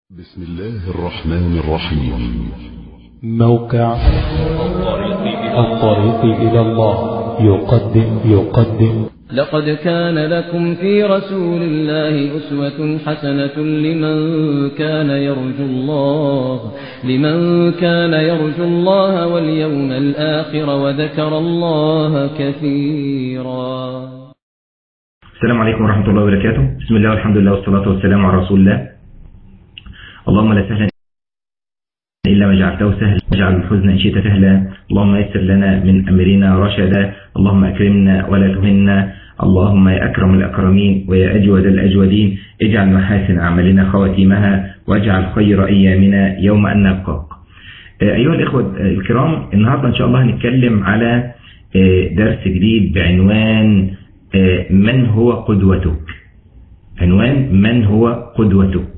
بسم الله الرحمن الرحيم موقع الطريق إلى الله يقدم يقدم لقد كان لكم في رسول الله أسوة حسنة لمن كان يرجو الله لمن كان يرجو الله واليوم الآخر وذكر الله كثيرا السلام عليكم ورحمة الله وبركاته بسم الله والحمد لله والصلاة والسلام على رسول الله اللهم لا سهلا إلا ما جعلته سهلا واجعل الحزن إن شئت سهلا اللهم يسر لنا من أمرنا رشدا اللهم أكرمنا ولا تهنا اللهم يا أكرم الأكرمين ويا أجود الأجودين اجعل محاسن أعمالنا خواتيمها واجعل خير أيامنا يوم أن نلقاك أيها الإخوة الكرام النهاردة إن شاء الله هنتكلم على درس جديد بعنوان من هو قدوتك عنوان من هو قدوتك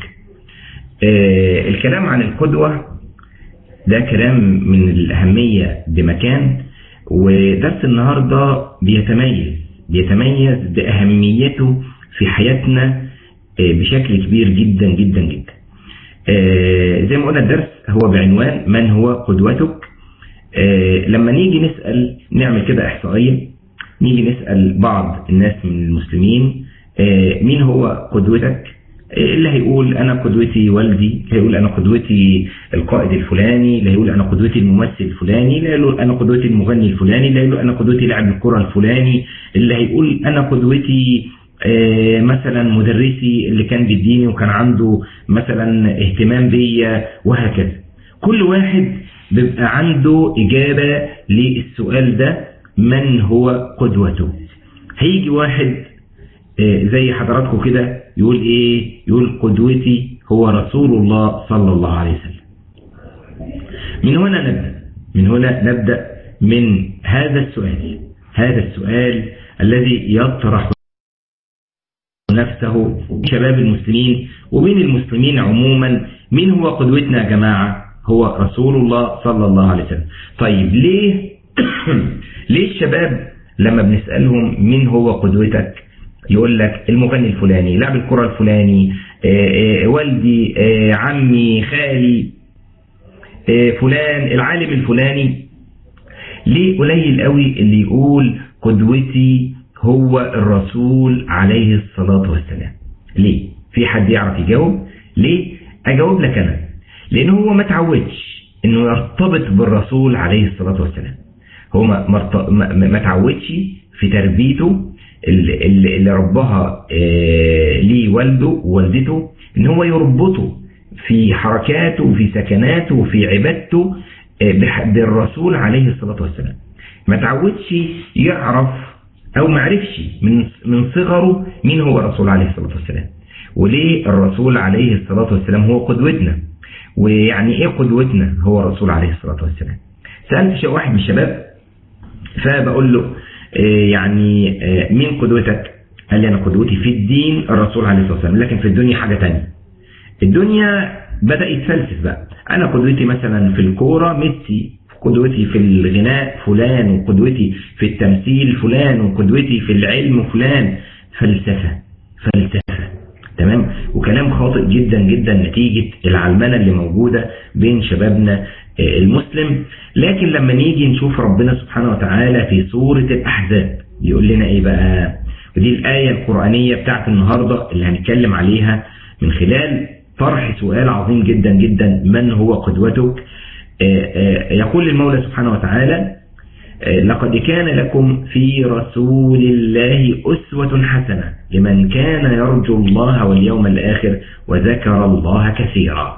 الكلام عن القدوة ده كلام من الأهمية بمكان ودرس النهاردة بيتميز بيتميز بأهميته في حياتنا بشكل كبير جدا جدا جدا زي ما قلنا الدرس هو بعنوان من هو قدوتك لما نيجي نسأل نعمل كده إحصائية نيجي نسأل بعض الناس من المسلمين مين هو قدوتك اللي هيقول أنا قدوتي والدي اللي هيقول أنا قدوتي القائد الفلاني اللي هيقول أنا قدوتي الممثل الفلاني اللي هيقول أنا قدوتي المغني الفلاني اللي هيقول أنا قدوتي لاعب الكرة الفلاني اللي هيقول أنا قدوتي مثلا مدرسي اللي كان بيديني وكان عنده مثلا اهتمام بيا وهكذا كل واحد بيبقى عنده إجابة للسؤال ده من هو قدوته هيجي واحد زي حضراتكم كده يقول ايه يقول قدوتي هو رسول الله صلى الله عليه وسلم من هنا نبدأ من هنا نبدأ من هذا السؤال هذا السؤال الذي يطرح نفسه شباب المسلمين وبين المسلمين عموما مين هو قدوتنا يا جماعة هو رسول الله صلى الله عليه وسلم طيب ليه ليه الشباب لما بنسألهم مين هو قدوتك يقول لك المغني الفلاني لاعب الكرة الفلاني آآ آآ والدي آآ عمي خالي فلان العالم الفلاني ليه قليل قوي اللي يقول قدوتي هو الرسول عليه الصلاة والسلام ليه في حد يعرف يجاوب ليه اجاوب لك انا لان هو ما تعودش انه يرتبط بالرسول عليه الصلاة والسلام هو ما, ما تعودش في تربيته اللي, اللي ربها ليه والده ووالدته ان هو يربطه في حركاته وفي سكناته وفي عبادته بالرسول عليه الصلاة والسلام ما تعودش يعرف او ما عرفش من من صغره مين هو الرسول عليه الصلاة والسلام وليه الرسول عليه الصلاة والسلام هو قدوتنا ويعني ايه قدوتنا هو الرسول عليه الصلاة والسلام سألت واحد من الشباب فبقول له يعني مين قدوتك قال لي أنا قدوتي في الدين الرسول عليه الصلاة والسلام لكن في الدنيا حاجة تانية الدنيا بدأ يتفلسف بقى أنا قدوتي مثلا في الكورة ميسي قدوتي في الغناء فلان وقدوتي في التمثيل فلان وقدوتي في العلم فلان فلسفة فلسفة تمام وكلام خاطئ جدا جدا نتيجة العلمنة اللي موجودة بين شبابنا المسلم لكن لما نيجي نشوف ربنا سبحانه وتعالى في سورة الأحزاب يقول لنا إيه بقى ودي الآية القرآنية بتاعت النهاردة اللي هنتكلم عليها من خلال طرح سؤال عظيم جدا جدا من هو قدوتك يقول المولى سبحانه وتعالى لقد كان لكم في رسول الله أسوة حسنة لمن كان يرجو الله واليوم الآخر وذكر الله كثيرا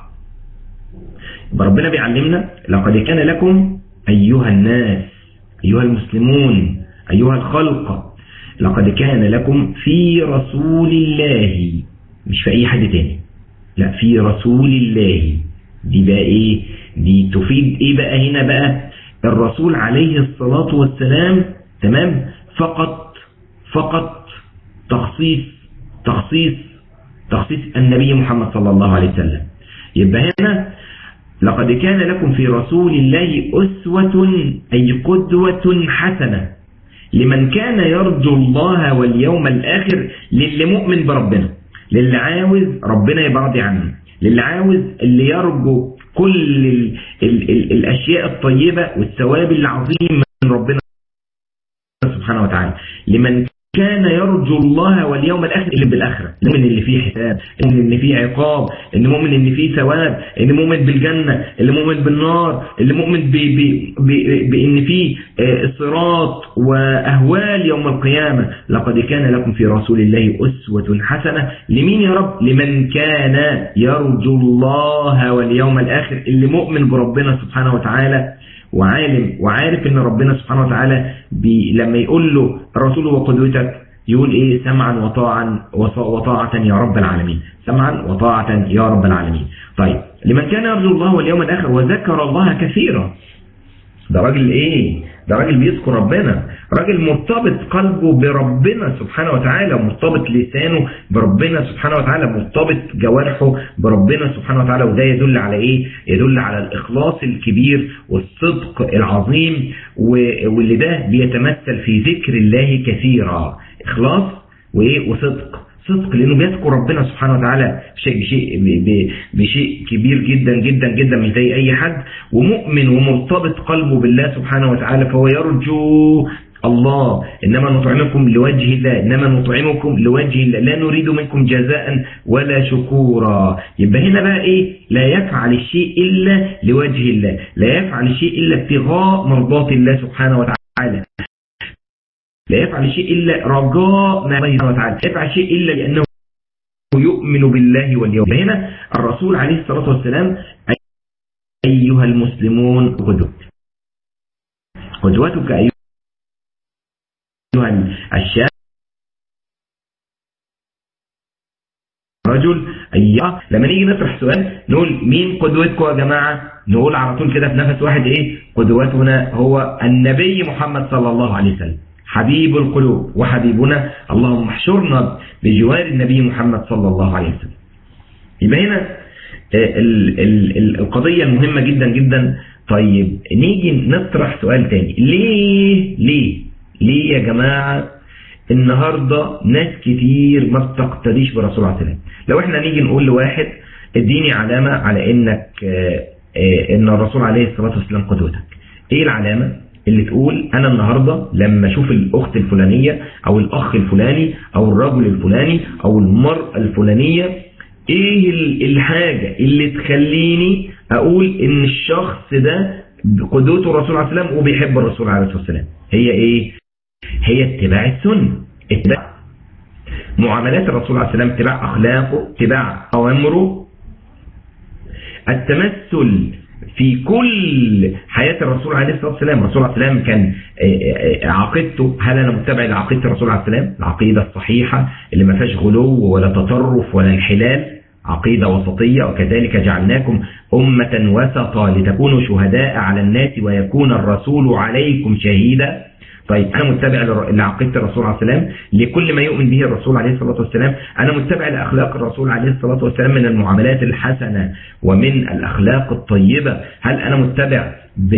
ربنا بيعلمنا لقد كان لكم أيها الناس أيها المسلمون أيها الخلق لقد كان لكم في رسول الله مش في أي حد تاني لا في رسول الله دي بقى إيه دي تفيد إيه بقى هنا بقى الرسول عليه الصلاة والسلام تمام فقط فقط تخصيص تخصيص تخصيص النبي محمد صلى الله عليه وسلم يبقى هنا لقد كان لكم في رسول الله أسوة أي قدوة حسنة لمن كان يرجو الله واليوم الآخر للي مؤمن بربنا للي عاوز ربنا يبقى راضي عنه للي عاوز اللي يرجو كل ال ال ال الاشياء الطيبة والثواب العظيم من ربنا سبحانه وتعالى لمن كان يرجو الله واليوم الآخر اللي بالآخرة المؤمن اللي فيه حساب اللي فيه عقاب اللي مؤمن اللي فيه ثواب اللي مؤمن بالجنة اللي مؤمن بالنار اللي مؤمن ب ب ب بإن فيه صراط وأهوال يوم القيامة لقد كان لكم في رسول الله أسوة حسنة لمين يا رب لمن كان يرجو الله واليوم الآخر اللي مؤمن بربنا سبحانه وتعالى وعالم وعارف ان ربنا سبحانه وتعالى بي لما يقول له الرسول وقدوتك يقول ايه سمعا وطاعا وطاعة يا رب العالمين سمعا وطاعة يا رب العالمين طيب لمن كان يرجو الله واليوم الاخر وذكر الله كثيرا ده راجل ايه ده راجل بيذكر ربنا راجل مرتبط قلبه بربنا سبحانه وتعالى مرتبط لسانه بربنا سبحانه وتعالى مرتبط جوارحه بربنا سبحانه وتعالى وده يدل على ايه يدل على الاخلاص الكبير والصدق العظيم واللي ده بيتمثل في ذكر الله كثيرا اخلاص وايه وصدق صدق لانه بيذكر ربنا سبحانه وتعالى بشيء بشيء بشيء كبير جدا جدا جدا مش زي اي حد ومؤمن ومرتبط قلبه بالله سبحانه وتعالى فهو يرجو الله إنما نطعمكم لوجه الله إنما نطعمكم لوجه الله لا نريد منكم جزاء ولا شكورا يبقى هنا بقى إيه لا يفعل الشيء إلا لوجه الله لا يفعل الشيء إلا ابتغاء مرضات الله سبحانه وتعالى لا يفعل شيء إلا رجاء ما الله سبحانه وتعالى لا يفعل شيء إلا لأنه يؤمن بالله واليوم هنا الرسول عليه الصلاة والسلام أيها المسلمون قدوة قدوتك أيها الشاب رجل أيها لما نيجي نطرح سؤال نقول مين قدوتكم يا جماعة نقول على طول كده في نفس واحد ايه قدوتنا هو النبي محمد صلى الله عليه وسلم حبيب القلوب وحبيبنا اللهم احشرنا بجوار النبي محمد صلى الله عليه وسلم يبقى هنا ال ال ال القضية المهمة جدا جدا طيب نيجي نطرح سؤال تاني ليه ليه ليه يا جماعة النهاردة ناس كتير ما بتقتديش برسول الله عليه وسلم لو احنا نيجي نقول لواحد اديني علامة على انك ان الرسول عليه الصلاة والسلام قدوتك ايه العلامة اللي تقول انا النهاردة لما اشوف الاخت الفلانية او الاخ الفلاني او الرجل الفلاني او المرأة الفلانية ايه الحاجة اللي تخليني اقول ان الشخص ده قدوته الرسول عليه السلام وبيحب الرسول عليه الصلاة والسلام هي ايه هي اتباع السنة اتباع معاملات الرسول عليه السلام اتباع اخلاقه اتباع اوامره التمثل في كل حياة الرسول عليه الصلاة والسلام الرسول عليه السلام كان عقيدته هل أنا متبع لعقيدة الرسول عليه السلام العقيدة الصحيحة اللي ما فيهاش غلو ولا تطرف ولا انحلال عقيدة وسطية وكذلك جعلناكم أمة وسطا لتكونوا شهداء على الناس ويكون الرسول عليكم شهيدا طيب أنا متبع لعقيدة الرسول عليه السلام لكل ما يؤمن به الرسول عليه الصلاة والسلام أنا متبع لأخلاق الرسول عليه الصلاة والسلام من المعاملات الحسنة ومن الأخلاق الطيبة هل أنا متبع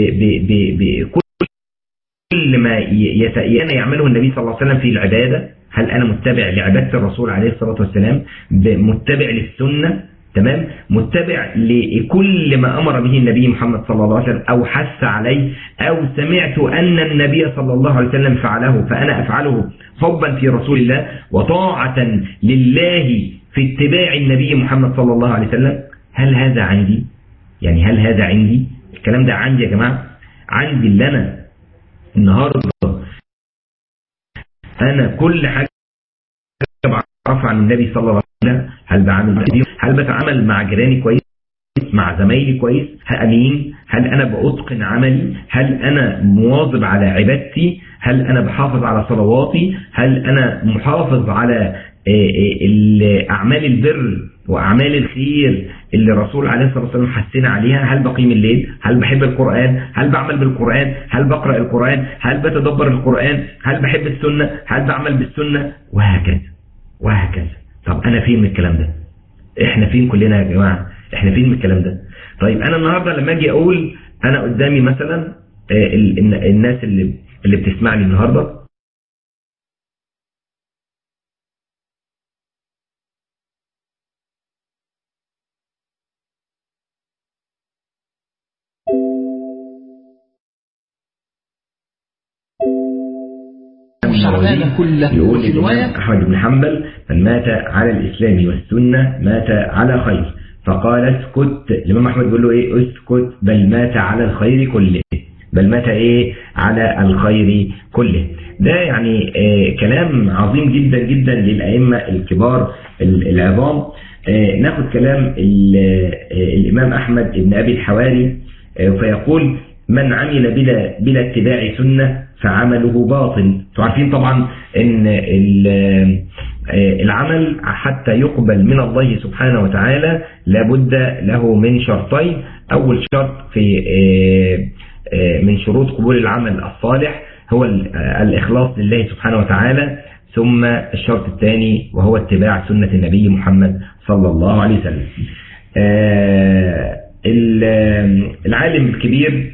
بكل ما يتأيان يعمله النبي صلى الله عليه وسلم في العبادة هل أنا متبع لعبادة الرسول عليه الصلاة والسلام متبع للسنة تمام متبع لكل ما أمر به النبي محمد صلى الله عليه وسلم أو حث عليه أو سمعت أن النبي صلى الله عليه وسلم فعله فأنا أفعله حبا في رسول الله وطاعة لله في اتباع النبي محمد صلى الله عليه وسلم هل هذا عندي يعني هل هذا عندي الكلام ده عندي يا جماعة عندي اللي أنا النهاردة أنا كل حاجة بعرفها عن النبي صلى الله عليه وسلم هل بعمل هل بتعامل مع جيراني كويس مع زمايلي كويس هل أمين هل أنا بأتقن عملي هل أنا مواظب على عبادتي هل أنا بحافظ على صلواتي هل أنا محافظ على أعمال البر وأعمال الخير اللي الرسول عليه الصلاة والسلام حسنا عليها هل بقيم الليل هل بحب القرآن هل بعمل بالقرآن هل بقرأ القرآن هل بتدبر القرآن هل بحب السنة هل بعمل بالسنة وهكذا وهكذا طب أنا فين من الكلام ده احنا فين كلنا يا جماعة احنا فين من الكلام ده طيب انا النهاردة لما اجي اقول انا قدامي مثلا الناس اللي اللي بتسمعني النهاردة شعبان كله يقول في الإمام رواية أحمد بن حنبل من مات على الإسلام والسنة مات على خير فقال اسكت الإمام أحمد بيقول له إيه اسكت بل مات على الخير كله بل مات إيه على الخير كله ده يعني آه كلام عظيم جدا جدا للأئمة الكبار ال- العظام آه ناخد كلام ال- آه الإمام أحمد بن أبي الحواري آه فيقول من عمل بلا بلا اتباع سنة فعمله باطل انتوا عارفين طبعا ان ال- آه، العمل حتى يقبل من الله سبحانه وتعالى لابد له من شرطين اول شرط في آه، آه، من شروط قبول العمل الصالح هو ال- آه، الاخلاص لله سبحانه وتعالى ثم الشرط الثاني وهو اتباع سنة النبي محمد صلى الله عليه وسلم آه، ال- آه، العالم الكبير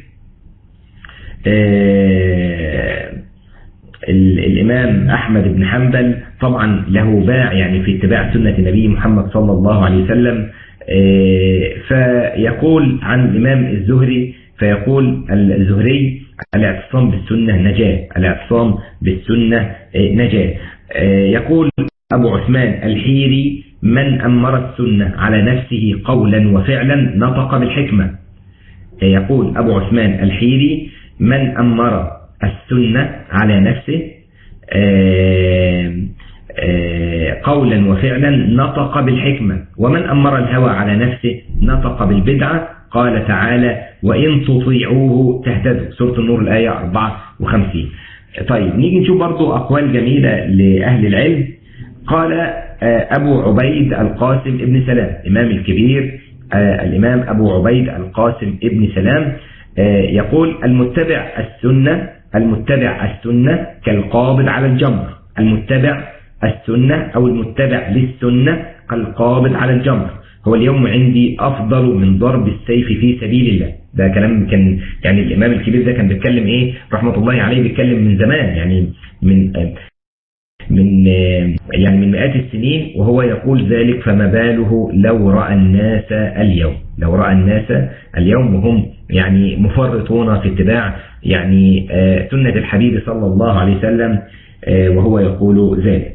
آه، ال- الإمام أحمد بن حنبل طبعا له باع يعني في اتباع سنة النبي محمد صلى الله عليه وسلم آه، فيقول عن الإمام الزهري فيقول الزهري الاعتصام بالسنة نجاة الاعتصام بالسنة آه، نجاة آه، يقول أبو عثمان الحيري من أمر السنة على نفسه قولا وفعلا نطق بالحكمة يقول أبو عثمان الحيري من أمر السنة على نفسه آه، آه، قولا وفعلا نطق بالحكمة ومن أمر الهوى على نفسه نطق بالبدعة قال تعالى وإن تطيعوه تهتدوا سورة النور الآية 54 طيب نيجي نشوف برضو أقوال جميلة لأهل العلم قال آه، أبو عبيد القاسم ابن سلام إمام الكبير آه، الإمام أبو عبيد القاسم ابن سلام آه، يقول المتبع السنة المتبع السنة كالقابض على الجمر المتبع السنة أو المتبع للسنة كالقابض على الجمر هو اليوم عندي أفضل من ضرب السيف في سبيل الله ده كلام كان يعني الإمام الكبير ده كان بيتكلم إيه رحمة الله عليه بيتكلم من زمان يعني من من يعني من مئات السنين وهو يقول ذلك فما باله لو رأى الناس اليوم لو رأى الناس اليوم وهم يعني مفرطون في اتباع يعني آه، سنة الحبيب صلى الله عليه وسلم آه، وهو يقول ذلك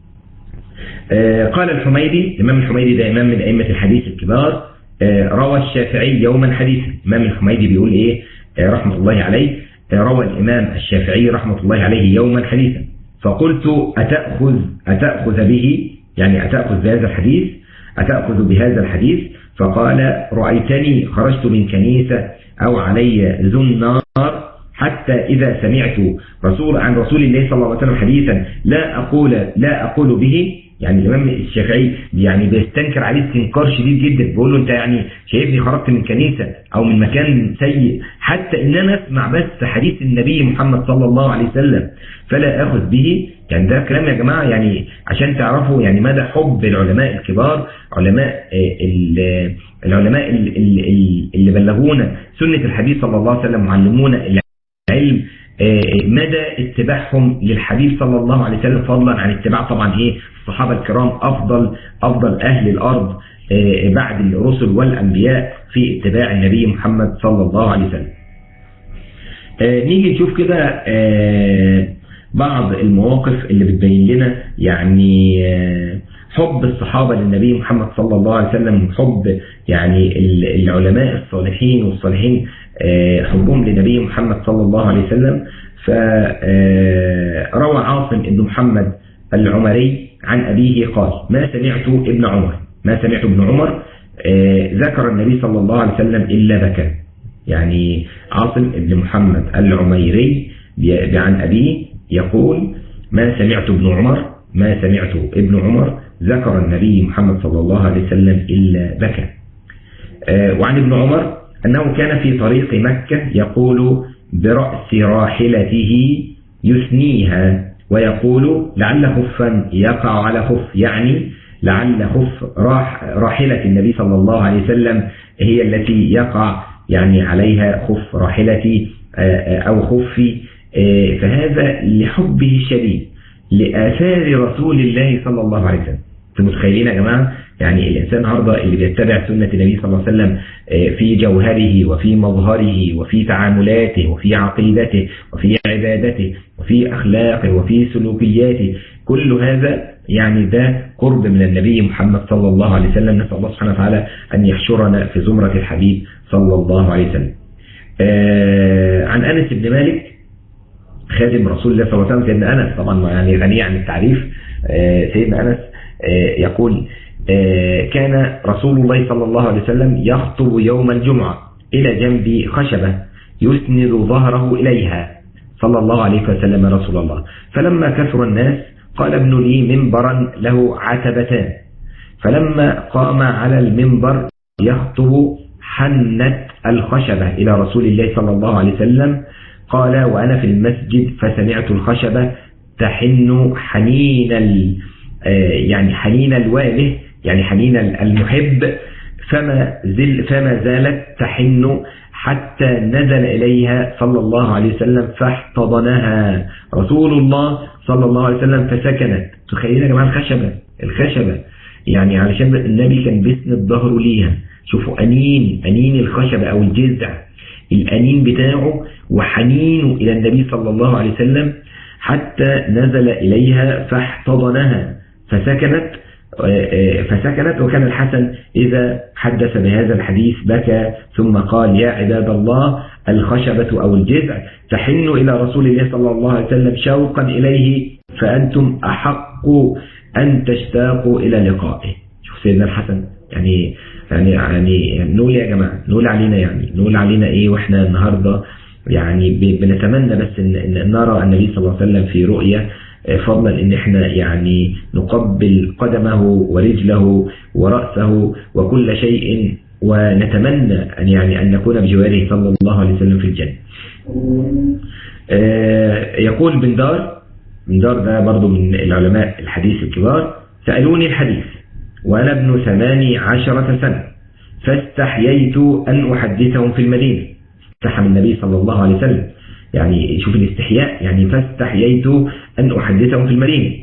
آه، قال الحميدي الإمام الحميدي ده إمام من أئمة الحديث الكبار آه، روى الشافعي يوما حديثا الإمام الحميدي بيقول إيه آه، رحمة الله عليه آه، روى الإمام الشافعي رحمة الله عليه يوما حديثا فقلت أتأخذ أتأخذ به يعني أتأخذ بهذا الحديث أتأخذ بهذا الحديث فقال رأيتني خرجت من كنيسة أو علي ذو النار حتى إذا سمعت رسول عن رسول الله صلى الله عليه وسلم حديثا لا أقول لا أقول به يعني الإمام الشافعي يعني بيستنكر عليه استنكار شديد جدا بيقول له أنت يعني شايفني خرجت من كنيسة أو من مكان سيء حتى إن أنا أسمع بس حديث النبي محمد صلى الله عليه وسلم فلا أخذ به يعني ده كلام يا جماعة يعني عشان تعرفوا يعني مدى حب العلماء الكبار علماء آه، ال- العلماء ال- ال- ال- اللي بلغونا سنة الحديث صلى الله عليه وسلم وعلمونا العلم آه، مدى اتباعهم للحبيب صلى الله عليه وسلم فضلا عن اتباع طبعا ايه الصحابة الكرام افضل افضل اهل الارض آه، بعد الرسل والانبياء في اتباع النبي محمد صلى الله عليه وسلم آه، نيجي نشوف كده آه، بعض المواقف اللي بتبين لنا يعني آه، حب الصحابة للنبي محمد صلى الله عليه وسلم حب يعني ال- العلماء الصالحين والصالحين آه، حبهم للنبي محمد صلى الله عليه وسلم فروى عاصم بن محمد العمري عن أبيه قال ما سمعت ابن عمر ما سمعت ابن عمر آه، ذكر النبي صلى الله عليه وسلم إلا بكى يعني عاصم بن محمد العميري بي- عن أبيه يقول ما سمعت ابن عمر ما سمعت ابن عمر ذكر النبي محمد صلى الله عليه وسلم إلا بكى آه، وعن ابن عمر أنه كان في طريق مكة يقول برأس راحلته يثنيها ويقول لعل خفا يقع على خف يعني لعل خف راح راحلة النبي صلى الله عليه وسلم هي التي يقع يعني عليها خف راحلتي آه، آه، أو خفي آه، فهذا لحبه الشديد لآثار رسول الله صلى الله عليه وسلم انتم متخيلين يا جماعة يعني الإنسان النهارده اللي بيتبع سنة النبي صلى الله عليه وسلم في جوهره وفي مظهره وفي تعاملاته وفي عقيدته وفي عبادته وفي أخلاقه وفي سلوكياته كل هذا يعني ده قرب من النبي محمد صلى الله عليه وسلم نسأل الله سبحانه وتعالى أن يحشرنا في زمرة الحبيب صلى الله عليه وسلم عن أنس بن مالك خادم رسول الله صلى الله عليه وسلم سيدنا أنس طبعا يعني غني عن التعريف سيدنا أنس يقول كان رسول الله صلى الله عليه وسلم يخطب يوم الجمعة إلى جنب خشبة يسند ظهره إليها صلى الله عليه وسلم رسول الله فلما كثر الناس قال ابن لي منبرا له عتبتان فلما قام على المنبر يخطب حنت الخشبة إلى رسول الله صلى الله عليه وسلم قال وأنا في المسجد فسمعت الخشبة تحن حنين يعني حنين الواله يعني حنين المحب فما, زل فما زالت تحن حتى نزل إليها صلى الله عليه وسلم فاحتضنها رسول الله صلى الله عليه وسلم فسكنت تخيل يا جماعة الخشبة الخشبة يعني علشان النبي كان بيسند ظهره ليها شوفوا أنين أنين الخشبة أو الجذع الأنين بتاعه وحنينه إلى النبي صلى الله عليه وسلم حتى نزل إليها فاحتضنها فسكنت فسكنت وكان الحسن إذا حدث بهذا الحديث بكى ثم قال يا عباد الله الخشبة أو الجذع تحن إلى رسول الله صلى الله عليه وسلم شوقا إليه فأنتم أحق أن تشتاقوا إلى لقائه شوف سيدنا الحسن يعني يعني يعني نقول يا جماعة نقول علينا يعني نقول علينا إيه وإحنا النهاردة يعني بنتمنى بس إن, إن نرى النبي صلى الله عليه وسلم في رؤية فضلا ان احنا يعني نقبل قدمه ورجله ورأسه وكل شيء ونتمنى أن يعني أن نكون بجواره صلى الله عليه وسلم في الجنة يقول بن دار بن دار ده برضو من العلماء الحديث الكبار سألوني الحديث وأنا ابن ثماني عشرة سنة فاستحييت أن أحدثهم في المدينة استحى من النبي صلى الله عليه وسلم يعني شوف الاستحياء يعني فاستحييت أن أحدثهم في المدينة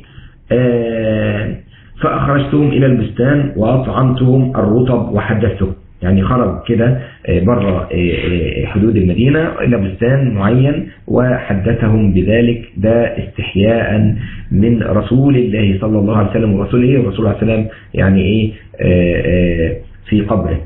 فأخرجتهم إلى البستان وأطعمتهم الرطب وحدثتهم يعني خرج كده بره حدود المدينة إلى بستان معين وحدثهم بذلك ده استحياء من رسول الله صلى الله عليه وسلم ورسوله إيه والرسول عليه السلام يعني إيه في قبره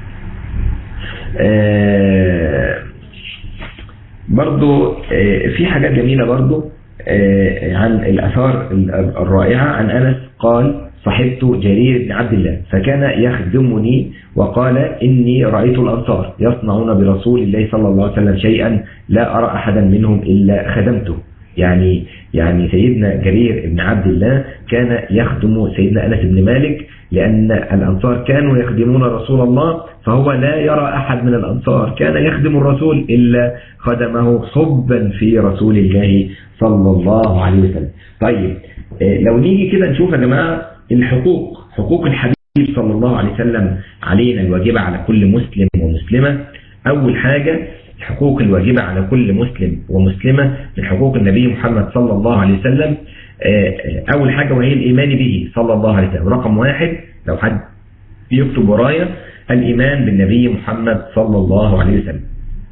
برضو في حاجات جميلة برضو عن الأثار الرائعة عن أنس قال صحبت جرير بن عبد الله فكان يخدمني وقال إني رأيت الأنصار يصنعون برسول الله صلى الله عليه وسلم شيئا لا أرى أحدا منهم إلا خدمته يعني يعني سيدنا جرير بن عبد الله كان يخدم سيدنا أنس بن مالك لأن الأنصار كانوا يخدمون رسول الله فهو لا يرى أحد من الأنصار كان يخدم الرسول إلا خدمه حبا في رسول الله صلى الله عليه وسلم طيب لو نيجي كده نشوف يا جماعة الحقوق حقوق الحبيب صلى الله عليه وسلم علينا الواجبة على كل مسلم ومسلمة أول حاجة الحقوق الواجبة على كل مسلم ومسلمة من حقوق النبي محمد صلى الله عليه وسلم أول حاجة وهي الإيمان به صلى الله عليه وسلم رقم واحد لو حد يكتب ورايا الإيمان بالنبي محمد صلى الله عليه وسلم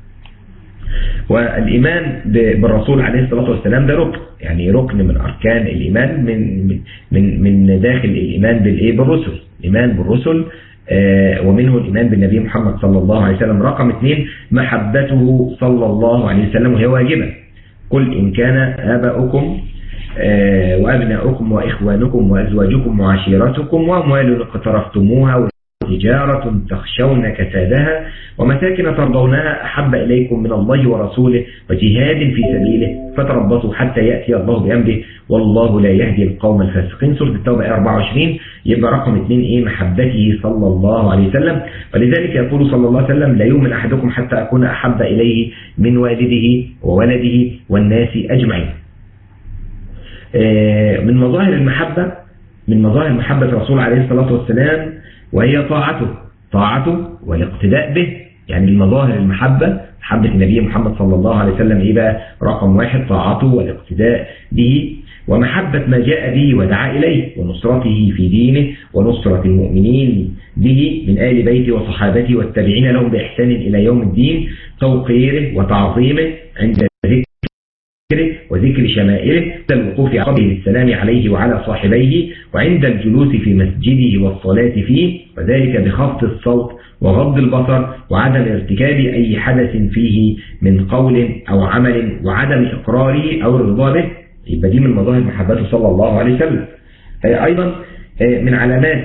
والإيمان بالرسول عليه الصلاة والسلام ده ركن يعني ركن من أركان الإيمان من من من داخل الإيمان بالإيه بالرسل الإيمان بالرسل ومنه الإيمان بالنبي محمد صلى الله عليه وسلم رقم اثنين محبته صلى الله عليه وسلم وهي واجبة قل إن كان آباؤكم وأبناؤكم وإخوانكم وأزواجكم وعشيرتكم وأموال اقترفتموها تجارة تخشون كسادها ومساكن ترضونها أحب إليكم من الله ورسوله وجهاد في سبيله فتربصوا حتى يأتي الله بأمره والله لا يهدي القوم الفاسقين سورة التوبة 24 يبقى رقم اثنين إيه محبته صلى الله عليه وسلم ولذلك يقول صلى الله عليه وسلم لا يؤمن أحدكم حتى أكون أحب إليه من والده وولده والناس أجمعين من مظاهر المحبة من مظاهر محبة الرسول عليه الصلاة والسلام وهي طاعته طاعته والاقتداء به يعني المظاهر المحبة محبة النبي محمد صلى الله عليه وسلم إيه بقى رقم واحد طاعته والاقتداء به ومحبة ما جاء به ودعا إليه ونصرته في دينه ونصرة المؤمنين به من آل بيته وصحابته والتابعين لهم بإحسان إلى يوم الدين توقيره وتعظيمه عند ذكره وذكر شمائله الوقوف على قبله السلام عليه وعلى صاحبيه وعند الجلوس في مسجده والصلاة فيه وذلك بخفض الصوت وغض البصر وعدم ارتكاب أي حدث فيه من قول أو عمل وعدم إقراره أو الرضا به يبقى دي من مظاهر محبته صلى الله عليه وسلم أيضا من علامات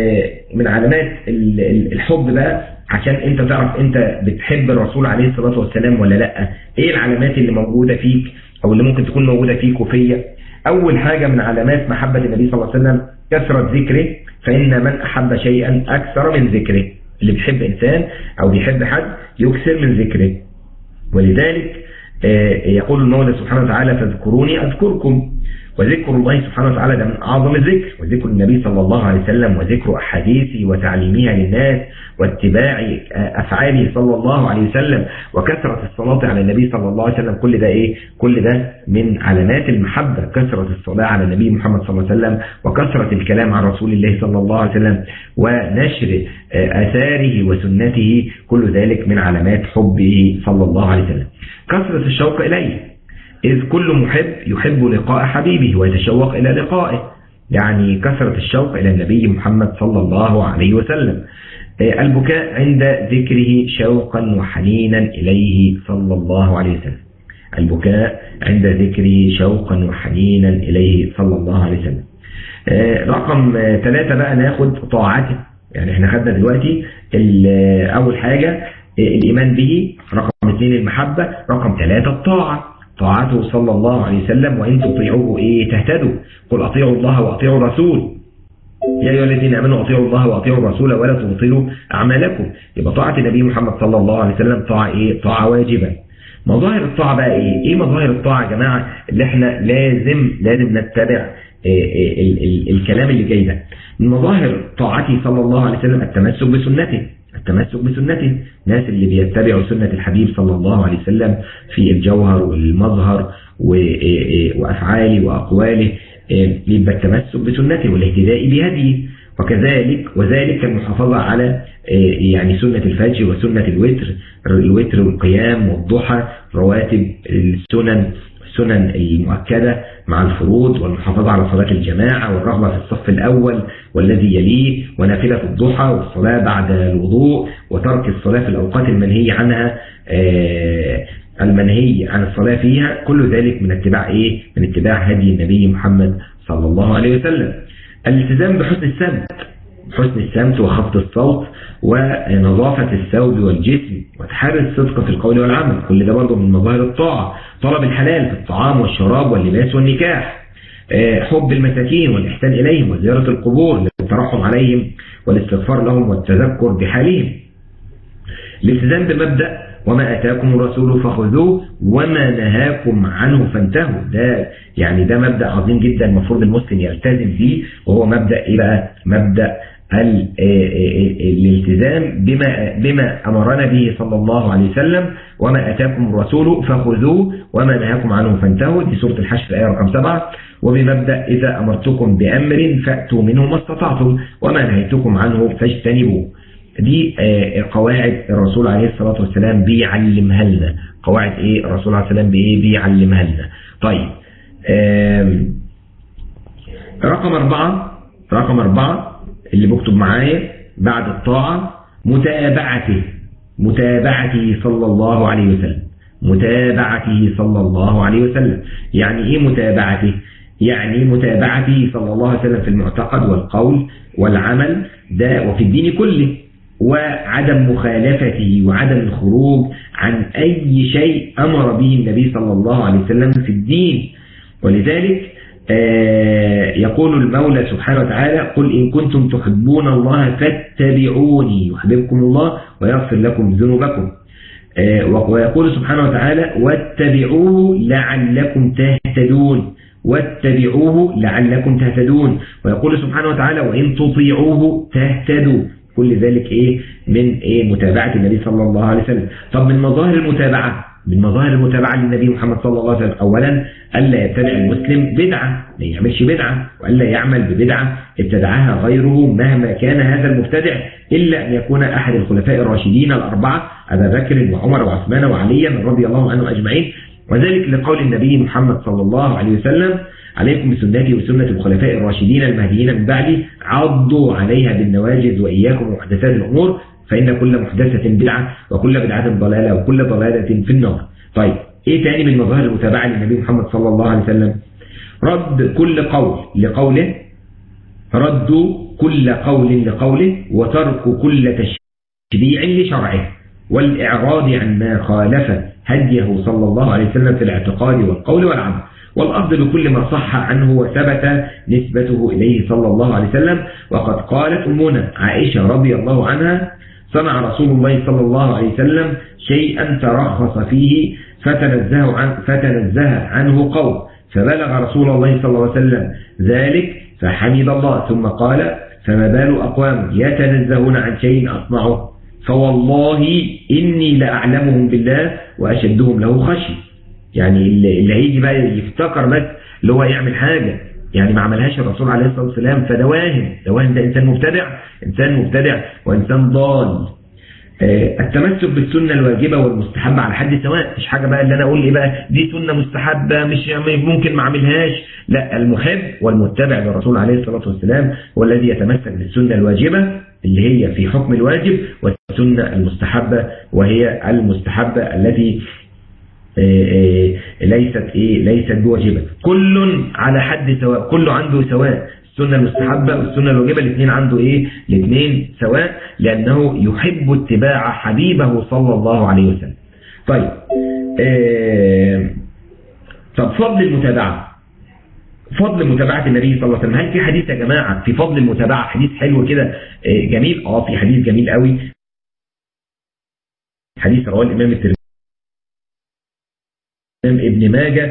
من علامات الحب بقى عشان انت تعرف انت بتحب الرسول عليه الصلاة والسلام ولا لا ايه العلامات اللي موجودة فيك او اللي ممكن تكون موجودة فيك وفيا اول حاجة من علامات محبة النبي صلى الله عليه وسلم كثرة ذكره فإن من أحب شيئا أكثر من ذكره اللي بيحب إنسان أو بيحب حد يكثر من ذكره ولذلك يقول المولى سبحانه وتعالى فاذكروني أذكركم وذكر الله سبحانه وتعالى ده من أعظم الذكر وذكر النبي صلى الله عليه وسلم وذكر أحاديثه وتعليمها للناس واتباع أفعاله صلى الله عليه وسلم وكثرة الصلاة على النبي صلى الله عليه وسلم كل ده إيه كل ده من علامات المحبة كثرة الصلاة على النبي محمد صلى الله عليه وسلم وكثرة الكلام عن رسول الله صلى الله عليه وسلم ونشر آثاره وسنته كل ذلك من علامات حبه صلى الله عليه وسلم كثرة الشوق إليه إذ كل محب يحب لقاء حبيبه ويتشوق إلى لقائه يعني كثرة الشوق إلى النبي محمد صلى الله عليه وسلم البكاء عند ذكره شوقا وحنينا إليه صلى الله عليه وسلم البكاء عند ذكره شوقا وحنينا إليه صلى الله عليه وسلم رقم ثلاثة بقى ناخد طاعته يعني احنا خدنا دلوقتي أول حاجة الإيمان به رقم اثنين المحبة رقم ثلاثة الطاعة طاعته صلى الله عليه وسلم وإن تطيعوه إيه تهتدوا قل أطيعوا الله وأطيعوا الرسول يا أيها الذين آمنوا أطيعوا الله وأطيعوا الرسول ولا تبطلوا أعمالكم يبقى طاعة النبي محمد صلى الله عليه وسلم طاعة إيه طاعة واجبة مظاهر الطاعة بقى إيه إيه مظاهر الطاعة يا جماعة اللي إحنا لازم لازم نتبع إيه ال ال الكلام اللي جاي ده من مظاهر طاعته صلى الله عليه وسلم التمسك بسنته التمسك بسنته الناس اللي بيتبعوا سنة الحبيب صلى الله عليه وسلم في الجوهر والمظهر وأفعاله وأقواله يبقى التمسك بسنته والاهتداء بهديه وكذلك وذلك المحافظة على يعني سنة الفجر وسنة الوتر الوتر والقيام والضحى رواتب السنن السنن المؤكدة مع الفروض والمحافظة على صلاة الجماعة والرغبة في الصف الأول والذي يليه ونافلة الضحى والصلاة بعد الوضوء وترك الصلاة في الأوقات المنهي عنها المنهي عن الصلاة فيها كل ذلك من اتباع إيه؟ من اتباع هدي النبي محمد صلى الله عليه وسلم الالتزام بحسن السمت حسن السمت وخفض الصوت ونظافة الثوب والجسم وتحري الصدق في القول والعمل كل ده برضه من مظاهر الطاعة طلب الحلال في الطعام والشراب واللباس والنكاح حب المساكين والإحسان إليهم وزيارة القبور للترحم عليهم والاستغفار لهم والتذكر بحالهم الالتزام بمبدأ وما أتاكم الرسول فخذوه وما نهاكم عنه فانتهوا ده يعني ده مبدأ عظيم جدا المفروض المسلم يلتزم فيه وهو مبدأ إيه بقى مبدأ الالتزام بما, بما أمرنا به صلى الله عليه وسلم وما أتاكم الرسول فخذوه وما نهاكم عنه فانتهوا دي سورة الحشر آية رقم 7 وبمبدأ إذا أمرتكم بأمر فأتوا منه ما استطعتم وما نهيتكم عنه فاجتنبوه دي قواعد الرسول عليه الصلاة والسلام بيعلمها لنا قواعد ايه الرسول عليه الصلاة والسلام بايه بيعلمها لنا طيب رقم أربعة رقم أربعة اللي بكتب معايا بعد الطاعة متابعته متابعته صلى الله عليه وسلم متابعته صلى الله عليه وسلم يعني ايه متابعته يعني متابعته صلى الله عليه وسلم في المعتقد والقول والعمل ده وفي الدين كله وعدم مخالفته وعدم الخروج عن أي شيء أمر به النبي صلى الله عليه وسلم في الدين ولذلك يقول المولى سبحانه وتعالى قل إن كنتم تحبون الله فاتبعوني يحببكم الله ويغفر لكم ذنوبكم ويقول سبحانه وتعالى واتبعوه لعلكم تهتدون واتبعوه لعلكم تهتدون ويقول سبحانه وتعالى وإن تطيعوه تهتدوا كل ذلك ايه من ايه متابعة النبي صلى الله عليه وسلم طب من مظاهر المتابعة من مظاهر المتابعة للنبي محمد صلى الله عليه وسلم أولا ألا يبتدع المسلم بدعة ما يعملش بدعة وألا يعمل ببدعة ابتدعها غيره مهما كان هذا المبتدع إلا أن يكون أحد الخلفاء الراشدين الأربعة أبا بكر وعمر وعثمان وعليا رضي الله عنهم أجمعين وذلك لقول النبي محمد صلى الله عليه وسلم عليكم بسنتي وسنة الخلفاء الراشدين المهديين من بعدي عضوا عليها بالنواجذ وإياكم ومحدثات الأمور فإن كل محدثة بدعة وكل بدعة ضلالة وكل ضلالة في النار طيب إيه تاني من مظاهر المتابعة للنبي محمد صلى الله عليه وسلم رد كل قول لقوله رد كل قول لقوله وترك كل تشريع لشرعه والإعراض عن ما خالف هديه صلى الله عليه وسلم في الاعتقاد والقول والعمل والأفضل بكل ما صح عنه وثبت نسبته إليه صلى الله عليه وسلم وقد قالت أمنا عائشة رضي الله عنها صنع رسول الله صلى الله عليه وسلم شيئا ترخص فيه فتنزه, عن فتنزه عنه قوم فبلغ رسول الله صلى الله عليه وسلم ذلك فحمد الله ثم قال فما بال أقوام يتنزهون عن شيء أصنعه فوالله إني لأعلمهم بالله وأشدهم له خشي يعني اللي هيجي بقى يفتكر بس اللي هو يعمل حاجة يعني ما عملهاش الرسول عليه الصلاة والسلام فده واهم ده واهم ده إنسان مبتدع إنسان مبتدع وإنسان ضال التمسك بالسنة الواجبة والمستحبة على حد سواء مش حاجة بقى اللي أنا أقول إيه بقى دي سنة مستحبة مش ممكن ما أعملهاش لا المحب والمتبع للرسول عليه الصلاة والسلام هو الذي يتمسك بالسنة الواجبة اللي هي في حكم الواجب والسنة المستحبة وهي المستحبة التي ليست ايه ليست بواجبة كل على حد سواء كله عنده سواء السنة المستحبة والسنة الواجبة الاثنين عنده ايه الاثنين سواء لانه يحب اتباع حبيبه صلى الله عليه وسلم طيب اه طب فضل المتابعة فضل متابعة النبي صلى الله عليه وسلم هل في حديث يا جماعة في فضل المتابعة حديث حلو كده جميل اه في حديث جميل قوي حديث رواه الامام الترمذي ابن ماجه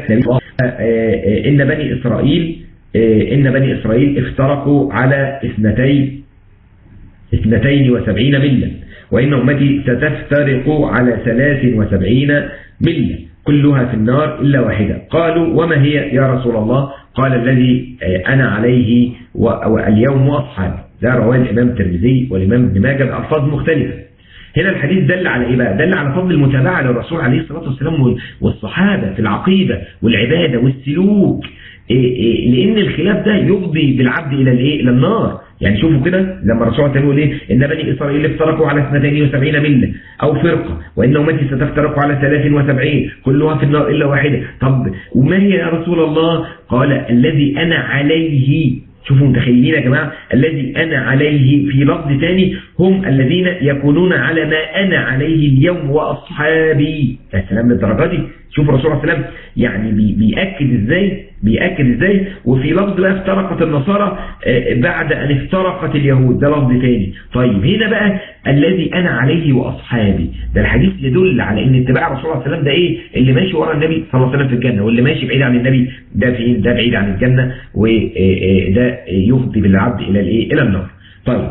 إن بني إسرائيل إن بني إسرائيل افترقوا على اثنتين اثنتين وسبعين ملة وإن أمتي ستفترق على ثلاث وسبعين ملة كلها في النار إلا واحدة قالوا وما هي يا رسول الله قال الذي أنا عليه واليوم أصحابي ده رواه الإمام الترمذي والإمام ابن ماجه بألفاظ مختلفة هنا الحديث دل على ايه بقى دل على فضل المتابعة للرسول عليه الصلاة والسلام والصحابة في العقيدة والعبادة والسلوك إيه إيه لان الخلاف ده يفضي بالعبد الى الايه الى النار يعني شوفوا كده لما الرسول يقول ايه ان بني اسرائيل افترقوا على 72 مله او فرقه وان امتي ستفترق على 73 كلها في النار الا واحده طب وما هي يا رسول الله قال الذي انا عليه شوفوا متخيلين يا جماعة الذي أنا عليه في لفظ تاني هم الذين يكونون على ما أنا عليه اليوم وأصحابي يا سلام للدرجة دي شوف الرسول عليه السلام يعني بي بيأكد ازاي بيأكد ازاي وفي لفظ بقى افترقت النصارى بعد أن افترقت اليهود ده لفظ تاني طيب هنا بقى الذي أنا عليه وأصحابي ده الحديث يدل على ان اتباع الرسول عليه السلام ده ايه اللي ماشي ورا النبي صلى الله عليه وسلم في الجنة واللي ماشي بعيد عن النبي ده في ده بعيد عن الجنة وده يفضي بالعبد إلى الايه إلى النار طيب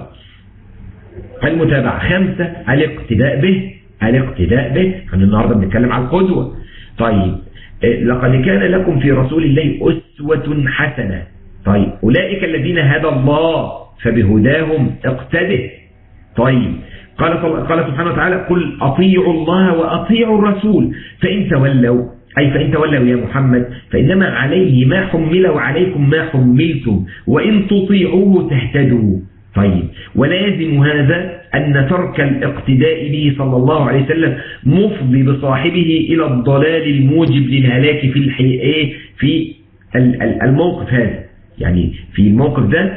المتابعة خمسة الاقتداء به الاقتداء به احنا النهاردة بنتكلم عن القدوة طيب لقد كان لكم في رسول الله أسوة حسنة طيب أولئك الذين هدى الله فبهداهم اقتده طيب قال قال سبحانه وتعالى قل أطيعوا الله وأطيعوا الرسول فإن تولوا أي فإن تولوا يا محمد فإنما عليه ما حمل وعليكم ما حملتم وإن تطيعوه تهتدوا طيب ولازم هذا أن ترك الاقتداء به صلى الله عليه وسلم مفضي بصاحبه إلى الضلال الموجب للهلاك في الحقيقة في الموقف هذا يعني في الموقف ده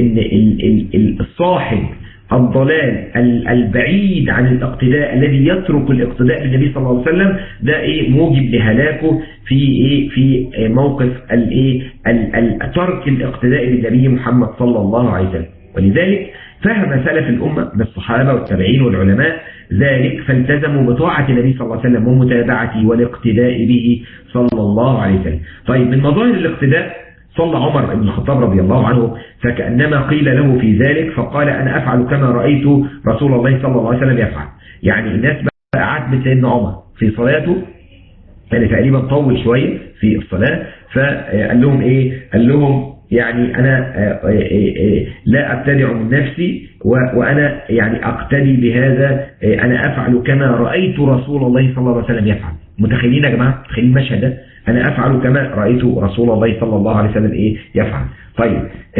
إن الصاحب الضلال البعيد عن الاقتداء الذي يترك الاقتداء بالنبي صلى الله عليه وسلم ده ايه موجب لهلاكه في ايه في موقف الايه ترك الاقتداء بالنبي محمد صلى الله عليه وسلم ولذلك فهم سلف الأمة من الصحابة والتابعين والعلماء ذلك فالتزموا بطاعة النبي صلى الله عليه وسلم ومتابعته والاقتداء به صلى الله عليه وسلم طيب من مظاهر الاقتداء صلى عمر بن الخطاب رضي الله عنه فكأنما قيل له في ذلك فقال أنا أفعل كما رأيت رسول الله صلى الله عليه وسلم يفعل يعني الناس بقى عاتبت سيدنا عمر في صلاته كان تقريبا طول شوية في الصلاة فقال لهم ايه قال لهم يعني انا لا ابتدع من نفسي وانا يعني اقتدي بهذا انا افعل كما رأيت رسول الله صلى الله عليه وسلم يفعل متخيلين يا جماعة متخيلين المشهد ده انا افعل كما رأيت رسول الله صلى الله عليه وسلم ايه يفعل طيب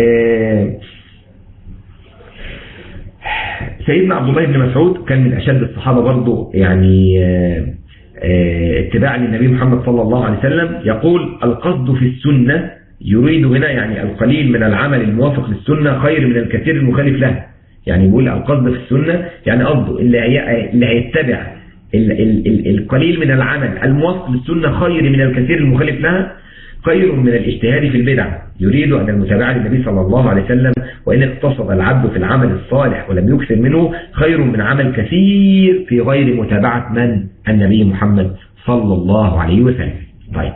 سيدنا عبد الله بن مسعود كان من اشد الصحابة برضه يعني اتباع للنبي محمد صلى الله عليه وسلم يقول القصد في السنة يريد هنا يعني القليل من العمل الموافق للسنة خير من الكثير المخالف لها يعني يقول القصد في السنة يعني قصده اللي اللي هيتبع ال ال ال القليل من العمل الموافق للسنة خير من الكثير المخالف لها خير من الاجتهاد في البدع يريد أن المتابعة للنبي صلى الله عليه وسلم وإن اقتصد العبد في العمل الصالح ولم يكثر منه خير من عمل كثير في غير متابعة من النبي محمد صلى الله عليه وسلم طيب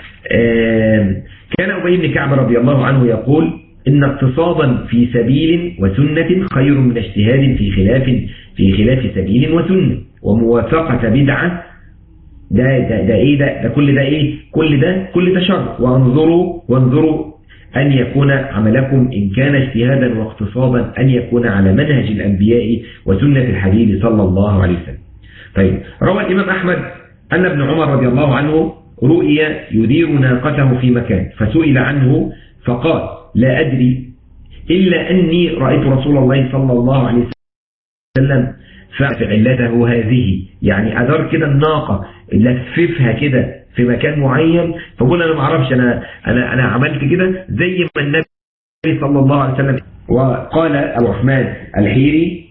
كان أبي بن كعب رضي الله عنه يقول إن اقتصادا في سبيل وسنة خير من اجتهاد في خلاف في خلاف سبيل وسنة وموافقة بدعة ده ده ده ايه ده ده كل ده ايه كل ده كل ده شر وانظروا وانظروا أن يكون عملكم إن كان اجتهادا واقتصادا أن يكون على منهج الأنبياء وسنة الحبيب صلى الله عليه وسلم طيب روى الإمام أحمد أن ابن عمر رضي الله عنه رؤي يدير ناقته في مكان فسئل عنه فقال لا أدري إلا أني رأيت رسول الله صلى الله عليه وسلم فعلته هذه يعني أدار كده الناقة لففها كده في مكان معين فقول أنا ما اعرفش أنا, أنا, أنا عملت كده زي ما النبي صلى الله عليه وسلم وقال أبو عثمان الحيري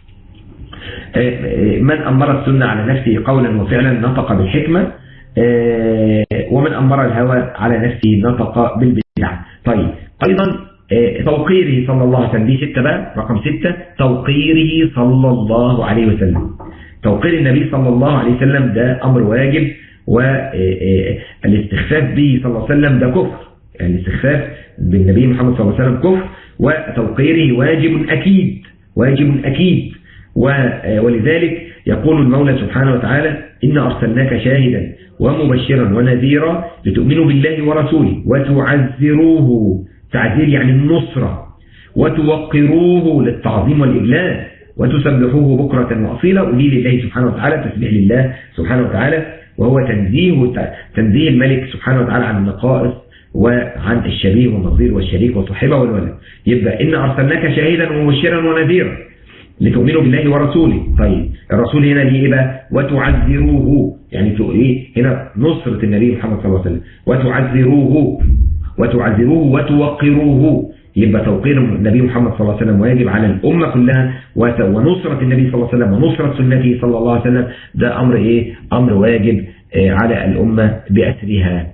من أمر السنة على نفسه قولا وفعلا نطق بالحكمة ومن أمر الهوى على نفسه نطق بالبدع طيب أيضا توقيره صلى الله عليه وسلم دي ستة بقى رقم ستة توقيره صلى الله عليه وسلم توقير النبي صلى الله عليه وسلم ده أمر واجب والاستخفاف به صلى الله عليه وسلم ده كفر يعني الاستخفاف بالنبي محمد صلى الله عليه وسلم كفر وتوقيره واجب أكيد واجب أكيد ولذلك يقول المولى سبحانه وتعالى إن أرسلناك شاهدا ومبشرا ونذيرا لتؤمنوا بالله ورسوله وتعزروه تعزير يعني النصرة وتوقروه للتعظيم والإجلال وتسبحوه بكرة وأصيلا ولي لله سبحانه وتعالى تسبيح لله سبحانه وتعالى وهو تنزيه تنزيه الملك سبحانه وتعالى عن النقائص وعن الشبيه والنظير والشريك والصحبة والولد يبقى إن أرسلناك شاهدا ومبشرا ونذيرا لتؤمنوا بالله ورسوله طيب الرسول هنا ليه بقى وتعزروه يعني ايه هنا نصرة النبي محمد صلى الله عليه وسلم وتعزروه وتعزروه وتوقروه يبقى توقير النبي محمد صلى الله عليه وسلم واجب على الأمة كلها ونصرة النبي صلى الله عليه وسلم ونصرة سنته صلى الله عليه وسلم ده أمر إيه أمر واجب على الأمة بأسرها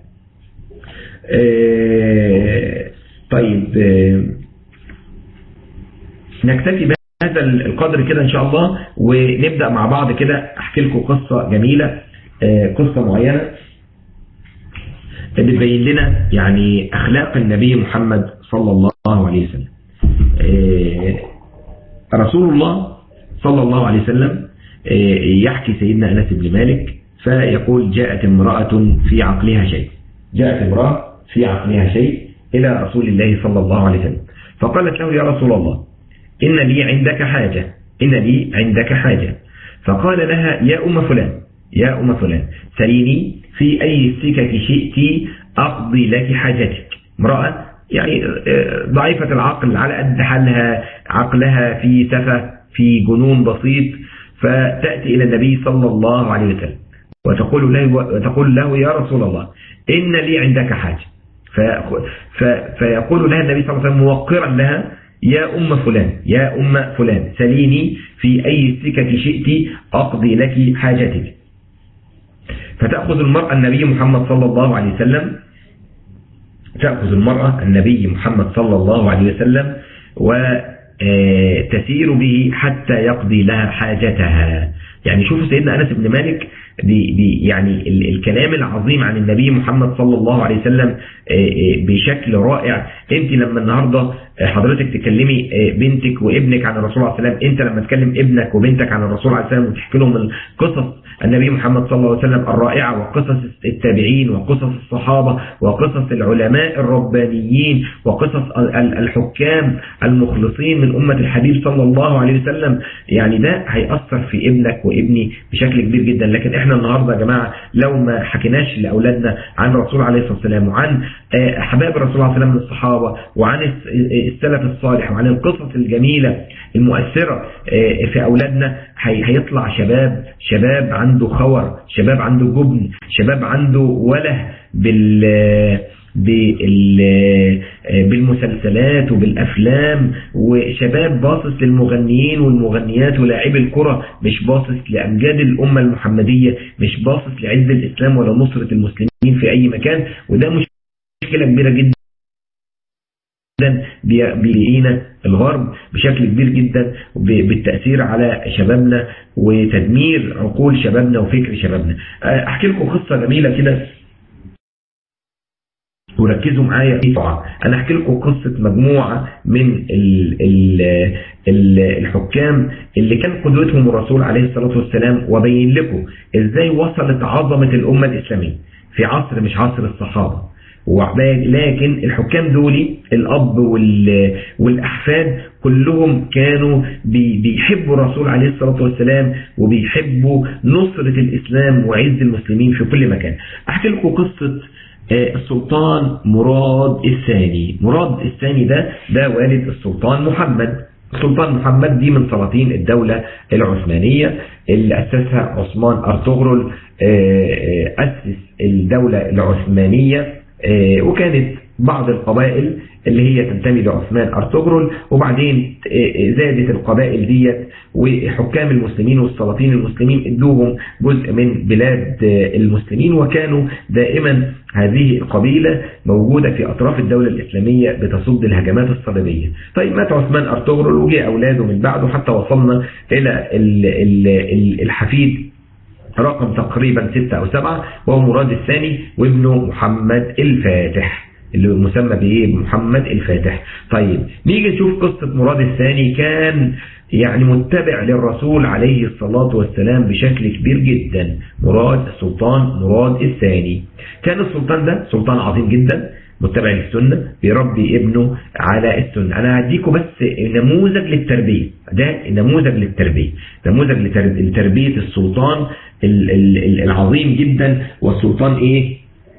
طيب نكتفي بهذا القدر كده إن شاء الله ونبدأ مع بعض كده أحكي لكم قصة جميلة قصة معينة بتبين لنا يعني أخلاق النبي محمد صلى الله عليه وسلم رسول الله صلى الله عليه وسلم يحكي سيدنا أنس بن مالك فيقول جاءت امرأة في عقلها شيء جاءت امرأة في عقلها شيء إلى رسول الله صلى الله عليه وسلم فقالت له يا رسول الله إن لي عندك حاجة إن لي عندك حاجة فقال لها يا أم فلان يا أم فلان سليني في أي السكك شئت أقضي لك حاجتك امرأة يعني ضعيفة العقل على قد حالها عقلها في سفة في جنون بسيط فتأتي إلى النبي صلى الله عليه وسلم وتقول له, وتقول له يا رسول الله إن لي عندك حاجة فيقول لها النبي صلى الله عليه وسلم موقرا لها يا أم فلان يا أم فلان سليني في أي السكك شئت أقضي لك حاجتك فتأخذ المرأة النبي محمد صلى الله عليه وسلم تأخذ المرأة النبي محمد صلى الله عليه وسلم وتسير به حتى يقضي لها حاجتها يعني شوفوا سيدنا أنس بن مالك دي دي يعني ال الكلام العظيم عن النبي محمد صلى الله عليه وسلم بشكل رائع انت لما النهاردة حضرتك تكلمي بنتك وابنك عن الرسول عليه السلام انت لما تكلم ابنك وبنتك عن الرسول عليه السلام وتحكي لهم قصص النبي محمد صلى الله عليه وسلم الرائعة وقصص التابعين وقصص الصحابة وقصص العلماء الربانيين وقصص الحكام المخلصين من أمة الحبيب صلى الله عليه وسلم يعني ده هيأثر في ابنك وابني بشكل كبير جدا لكن احنا النهاردة يا جماعة لو ما حكيناش لأولادنا عن الرسول عليه الصلاة والسلام وعن أحباب الرسول عليه الصلاة والسلام من الصحابة وعن السلف الصالح وعن القصص الجميلة المؤثرة في أولادنا هيطلع شباب شباب عنده خور شباب عنده جبن شباب عنده وله بال بالمسلسلات وبالأفلام وشباب باصص للمغنيين والمغنيات ولاعبي الكرة مش باصص لأمجاد الأمة المحمدية مش باصص لعز الإسلام ولا نصرة المسلمين في أي مكان وده مشكلة كبيرة جدا بيقينا الغرب بشكل كبير جدا بالتأثير على شبابنا وتدمير عقول شبابنا وفكر شبابنا احكي لكم قصة جميلة كده وركزوا معايا طبعا انا احكي لكم قصة مجموعة من ال ال ال الحكام اللي كان قدوتهم الرسول عليه الصلاة والسلام وبين لكم ازاي وصلت عظمة الامة الاسلامية في عصر مش عصر الصحابة لكن الحكام دول الأب والأحفاد كلهم كانوا بيحبوا الرسول عليه الصلاة والسلام وبيحبوا نصرة الإسلام وعز المسلمين في كل مكان أحكي لكم قصة السلطان مراد الثاني مراد الثاني ده ده والد السلطان محمد السلطان محمد دي من سلاطين الدولة العثمانية اللي أسسها عثمان أرطغرل أسس الدولة العثمانية وكانت بعض القبائل اللي هي تنتمي لعثمان أرطغرل وبعدين زادت القبائل ديت وحكام المسلمين والسلاطين المسلمين ادوهم جزء من بلاد المسلمين وكانوا دائما هذه القبيلة موجودة في أطراف الدولة الإسلامية بتصد الهجمات الصليبية طيب مات عثمان أرطغرل وجاء أولاده من بعده حتى وصلنا إلى الحفيد رقم تقريبا ستة أو سبعة وهو مراد الثاني وابنه محمد الفاتح اللي مسمى بإيه محمد الفاتح طيب نيجي نشوف قصة مراد الثاني كان يعني متبع للرسول عليه الصلاة والسلام بشكل كبير جدا مراد السلطان مراد الثاني كان السلطان ده سلطان عظيم جدا متبع للسنة بيربي ابنه على السنة أنا هديكم بس نموذج للتربية ده نموذج للتربية نموذج لتربية السلطان العظيم جدا والسلطان ايه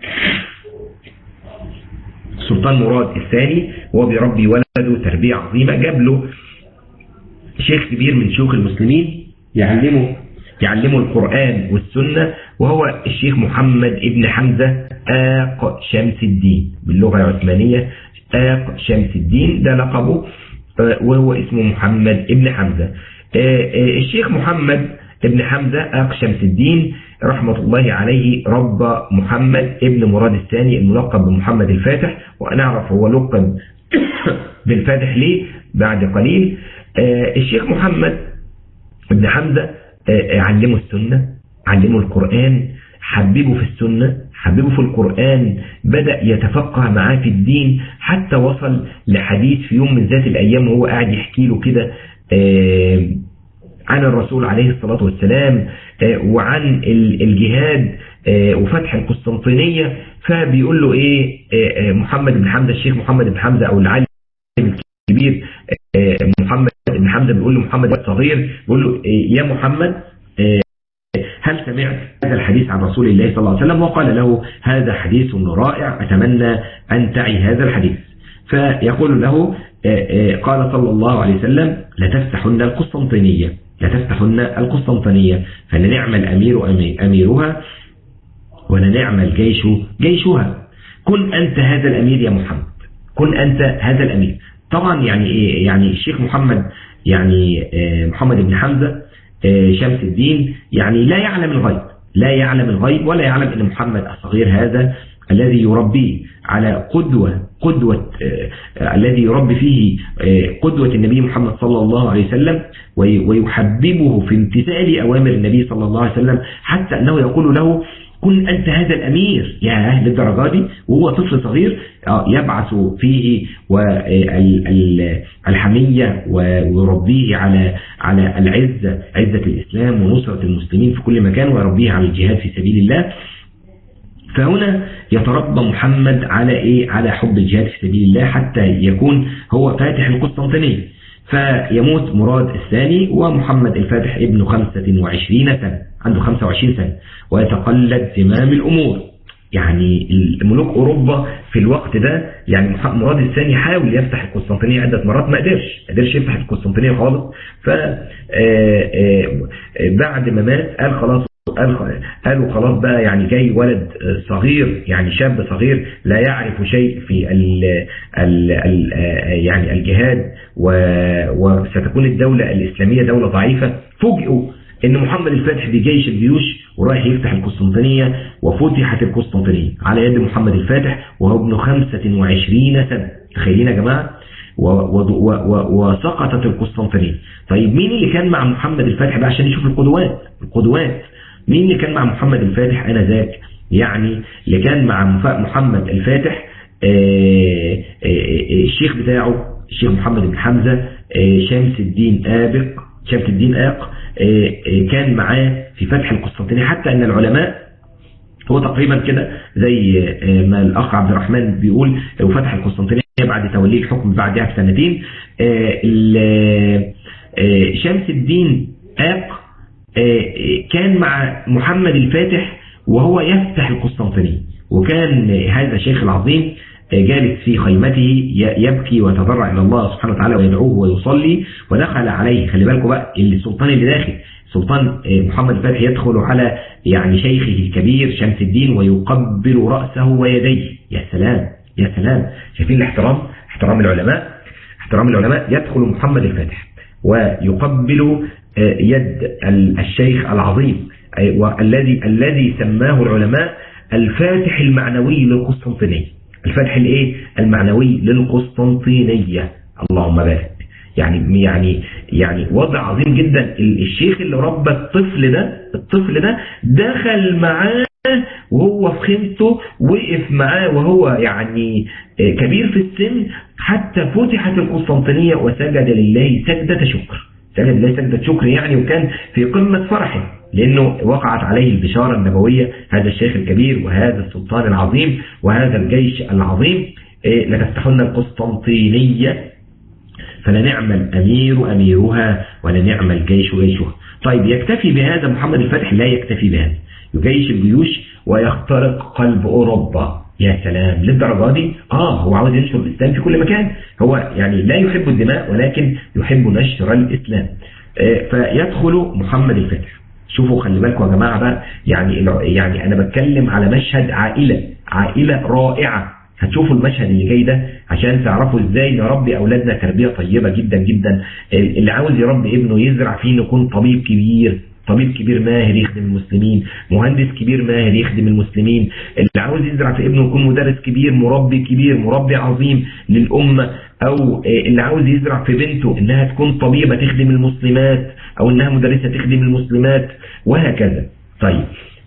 السلطان مراد الثاني وهو بيربي ولده تربية عظيمة جاب له شيخ كبير من شيوخ المسلمين يعلمه يعلمه القرآن والسنة وهو الشيخ محمد ابن حمزة آق شمس الدين باللغة العثمانية آق شمس الدين ده لقبه وهو اسمه محمد ابن حمزة الشيخ محمد ابن حمزة آق شمس الدين رحمة الله عليه رب محمد ابن مراد الثاني الملقب بمحمد الفاتح ونعرف هو لقب بالفاتح ليه بعد قليل الشيخ محمد ابن حمزة علمه السنة علمه القرآن حببه في السنة حببه في القرآن بدأ يتفقه معاه في الدين حتى وصل لحديث في يوم من ذات الأيام وهو قاعد يحكي له كده عن الرسول عليه الصلاة والسلام وعن الجهاد وفتح القسطنطينية فبيقول له ايه محمد بن حمزة الشيخ محمد بن حمزة او العالم الكبير محمد بن حمزة بيقول له محمد الصغير بيقول له يا محمد هل سمعت هذا الحديث عن رسول الله صلى الله عليه وسلم وقال له هذا حديث رائع أتمنى أن تعي هذا الحديث فيقول له قال صلى الله عليه وسلم لتفتحن القسطنطينية لتفتحن القسطنطينية فلنعم الأمير أميرها ولنعم الجيش جيشها كن أنت هذا الأمير يا محمد كن أنت هذا الأمير طبعا يعني إيه يعني الشيخ محمد يعني محمد بن حمزة شمس الدين يعني لا يعلم الغيب لا يعلم الغيب ولا يعلم أن محمد الصغير هذا الذي يربيه على قدوة قدوة آه الذي يربي فيه آه قدوة النبي محمد صلى الله عليه وسلم ويحببه في امتثال أوامر النبي صلى الله عليه وسلم حتى أنه يقول له كن أنت هذا الأمير يا أهل الدرجة دي وهو طفل صغير يبعث فيه الحمية ويربيه على على العزة عزة الإسلام ونصرة المسلمين في كل مكان ويربيه على الجهاد في سبيل الله فهنا يتربى محمد على إيه على حب الجهاد في سبيل الله حتى يكون هو فاتح القسطنطينية فيموت مراد الثاني ومحمد الفاتح ابن 25 سنة عنده 25 سنة ويتقلد زمام الأمور يعني الملوك أوروبا في الوقت ده يعني مراد الثاني حاول يفتح القسطنطينية عدة مرات ما قدرش ما قدرش يفتح القسطنطينية خالص ف بعد ما مات قال خلاص قالوا خلاص بقى يعني جاي ولد صغير يعني شاب صغير لا يعرف شيء في ال ال ال يعني الجهاد وستكون الدولة الإسلامية دولة ضعيفة فوجئوا ان محمد الفاتح بجيش الجيوش ورايح يفتح القسطنطينية وفتحت القسطنطينية على يد محمد الفاتح وهو ابن 25 سنة تخيلين يا جماعة وسقطت القسطنطينية طيب مين اللي كان مع محمد الفاتح بقى عشان نشوف القدوات القدوات مين اللي كان مع محمد الفاتح انا ذاك يعني اللي كان مع محمد الفاتح الشيخ بتاعه الشيخ محمد بن حمزة شمس الدين آبق شمس الدين آق كان معاه في فتح القسطنطينية حتى ان العلماء هو تقريبا كده زي ما الاخ عبد الرحمن بيقول هو فتح القسطنطينية بعد توليه الحكم بعدها بسنتين شمس الدين آق كان مع محمد الفاتح وهو يفتح القسطنطينية وكان هذا الشيخ العظيم جالس في خيمته يبكي ويتضرع إلى الله سبحانه وتعالى ويدعوه ويصلي ودخل عليه خلي بالكم بقى السلطان اللي داخل سلطان محمد الفاتح يدخل على يعني شيخه الكبير شمس الدين ويقبل رأسه ويديه يا سلام يا سلام شايفين الاحترام احترام العلماء احترام العلماء يدخل محمد الفاتح ويقبل يد الشيخ العظيم والذي الذي سماه العلماء الفاتح المعنوي للقسطنطينية الفتح الايه المعنوي للقسطنطينية اللهم بارك يعني يعني يعني وضع عظيم جدا الشيخ اللي ربى الطفل ده الطفل ده دخل معاه وهو في خيمته وقف معاه وهو يعني كبير في السن حتى فتحت القسطنطينية وسجد لله سجدة شكر سجد لله سجدة شكر يعني وكان في قمة فرحه لأنه وقعت عليه البشارة النبوية هذا الشيخ الكبير وهذا السلطان العظيم وهذا الجيش العظيم لتفتحن القسطنطينية فلنعم الأمير أميرها ولنعم الجيش جيشها طيب يكتفي بهذا محمد الفاتح لا يكتفي بهذا يجيش الجيوش ويخترق قلب أوروبا يا سلام للدرجة دي آه هو عاوز ينشر الإسلام في كل مكان هو يعني لا يحب الدماء ولكن يحب نشر الإسلام آه فيدخل محمد الفاتح شوفوا خلي بالكم يا جماعة بقى يعني يعني أنا بتكلم على مشهد عائلة عائلة رائعة هتشوفوا المشهد اللي جاي ده عشان تعرفوا ازاي نربي اولادنا تربيه طيبه جدا جدا اللي عاوز يربي ابنه يزرع فيه انه يكون طبيب كبير طبيب كبير ماهر يخدم المسلمين مهندس كبير ماهر يخدم المسلمين اللي عاوز يزرع في ابنه يكون مدرس كبير مربي كبير مربي عظيم للأمة أو اللي عاوز يزرع في بنته إنها تكون طبيبة تخدم المسلمات أو إنها مدرسة تخدم المسلمات وهكذا طيب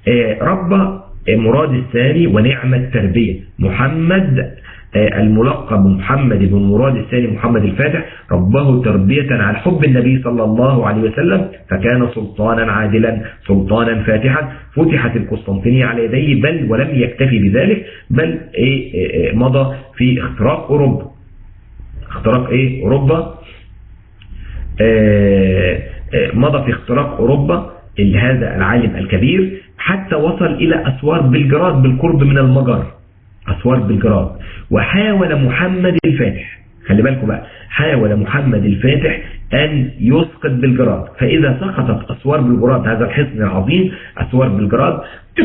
ربى مراد الثاني ونعم التربية محمد الملقب محمد بن مراد الثاني محمد الفاتح ربه تربية على حب النبي صلى الله عليه وسلم فكان سلطانا عادلا سلطانا فاتحا فتحت القسطنطينية على يديه بل ولم يكتفي بذلك بل إيه مضى في اختراق أوروبا اختراق ايه أوروبا مضى في اختراق أوروبا هذا العالم الكبير حتى وصل إلى أسوار بلجراد بالقرب من المجر أسوار بلجراد وحاول محمد الفاتح خلي بالكم بقى حاول محمد الفاتح أن يسقط بلجراد فإذا سقطت أسوار بلجراد هذا الحصن العظيم أسوار بلجراد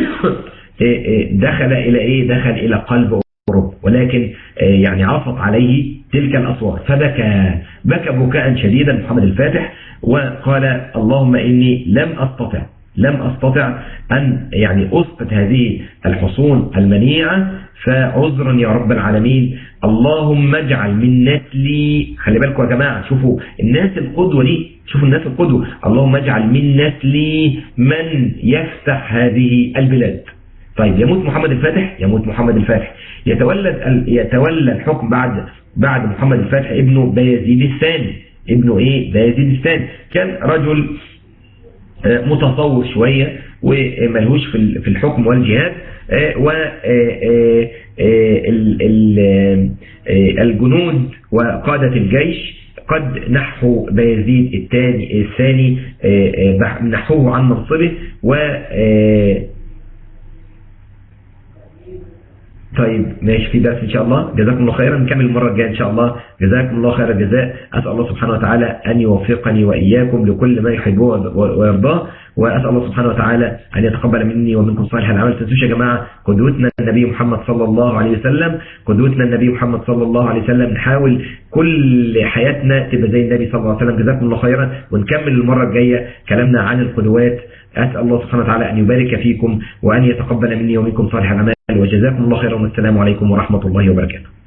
دخل إلى إيه دخل إلى قلب أوروبا ولكن يعني عصت عليه تلك الأسوار فبكى بكى بكاء شديدا محمد الفاتح وقال اللهم إني لم أستطع لم أستطع أن يعني أسقط هذه الحصون المنيعة فعذرا يا رب العالمين اللهم اجعل من نسلي خلي بالكم يا جماعة شوفوا الناس القدوة دي شوفوا الناس القدوة اللهم اجعل من نسلي من يفتح هذه البلاد طيب يموت محمد الفاتح يموت محمد الفاتح يتولد يتولى الحكم بعد بعد محمد الفاتح ابنه بايزيد الثاني ابنه ايه بايزيد الثاني كان رجل متصور شوية وملهوش في الحكم والجهاد والجنود وقادة الجيش قد نحوا بايزيد الثاني الثاني نحوه عن منصبه و طيب ماشي في درس ان شاء الله جزاكم الله خيرا نكمل المره الجايه ان شاء الله جزاكم الله خير الجزاء اسال الله سبحانه وتعالى ان يوفقني واياكم لكل ما يحبه ويرضاه واسال الله سبحانه وتعالى ان يتقبل مني ومنكم صالح العمل تنسوش يا جماعه قدوتنا النبي محمد صلى الله عليه وسلم قدوتنا النبي محمد صلى الله عليه وسلم نحاول كل حياتنا تبقى زي النبي صلى الله عليه وسلم جزاكم الله خيرا ونكمل المره الجايه كلامنا عن القدوات أسأل الله سبحانه وتعالى أن يبارك فيكم وأن يتقبل مني ومنكم صالح الأعمال وجزاكم الله خيرا والسلام عليكم ورحمة الله وبركاته